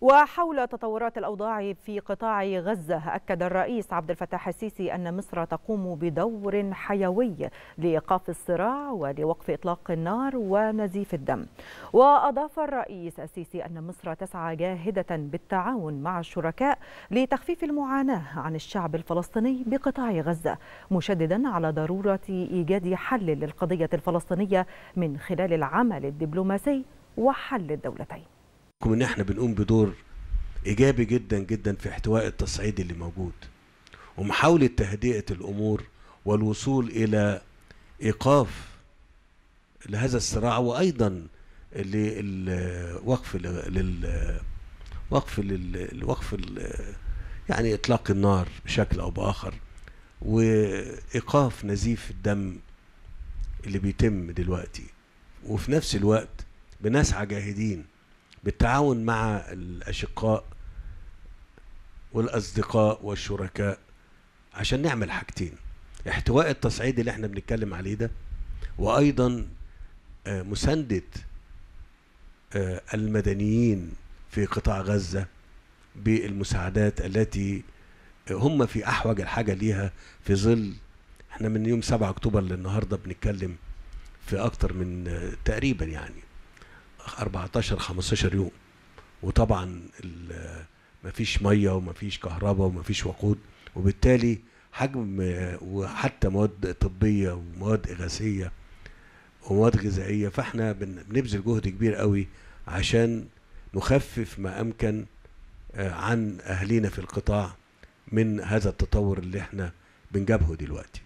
وحول تطورات الأوضاع في قطاع غزة أكد الرئيس عبد الفتاح السيسي أن مصر تقوم بدور حيوي لإيقاف الصراع ولوقف إطلاق النار ونزيف الدم وأضاف الرئيس السيسي أن مصر تسعى جاهدة بالتعاون مع الشركاء لتخفيف المعاناة عن الشعب الفلسطيني بقطاع غزة مشددا على ضرورة إيجاد حل للقضية الفلسطينية من خلال العمل الدبلوماسي وحل الدولتين ان احنا بنقوم بدور ايجابي جدا جدا في احتواء التصعيد اللي موجود ومحاوله تهدئه الامور والوصول الى ايقاف لهذا الصراع وايضا للوقف لل وقف للوقف يعني اطلاق النار بشكل او باخر وايقاف نزيف الدم اللي بيتم دلوقتي وفي نفس الوقت بنسعى جاهدين بالتعاون مع الأشقاء والأصدقاء والشركاء عشان نعمل حاجتين احتواء التصعيد اللي احنا بنتكلم عليه ده وأيضا مساندة المدنيين في قطاع غزة بالمساعدات التي هم في أحوج الحاجة ليها في ظل احنا من يوم 7 أكتوبر للنهاردة بنتكلم في أكتر من تقريبا يعني 14 15 يوم وطبعا مفيش ميه ومفيش كهرباء ومفيش وقود وبالتالي حجم وحتى مواد طبيه ومواد اغاثيه ومواد غذائيه فاحنا بنبذل جهد كبير قوي عشان نخفف ما امكن عن اهالينا في القطاع من هذا التطور اللي احنا بنجابهه دلوقتي